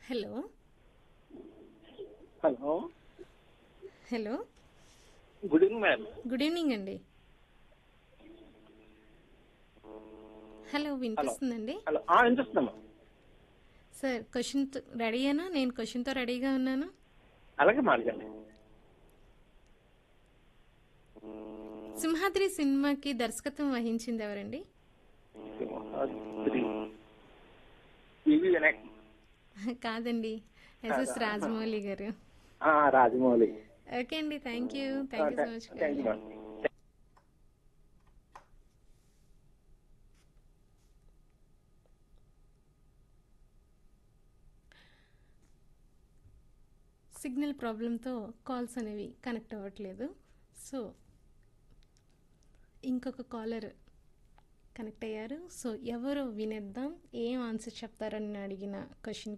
Hello hello hello good evening madam good evening అండి hello వినిపిస్తుందండి hello ఆ, వినిపిస్తుందమ్మా సార్ క్వశ్చన్ రెడీయేనా నేను క్వశ్చన్తో రెడీగా ఉన్నాను అలాగే మాట్లాడండి సింహాద్రి సినిమాకి దర్శకత్వం వహించింది ఎవరండి సింహాద్రి. పివి వినాయక్ కాదండి ఎస్ఎస్ రాజమౌళి గారు ఆ, రాజమౌళి ఓకే అండి thank you thank you so much thank you madam signal ప్రాబ్లంతో కాల్స్ అనేవి కనెక్ట్ అవ్వట్లేదు సో ఇంకొక కాలర్ కనెక్ట్ అయ్యారు సో ఎవరో వినేద్దాం ఏం ఆన్సర్ చెప్తారని అడిగిన క్వశ్చన్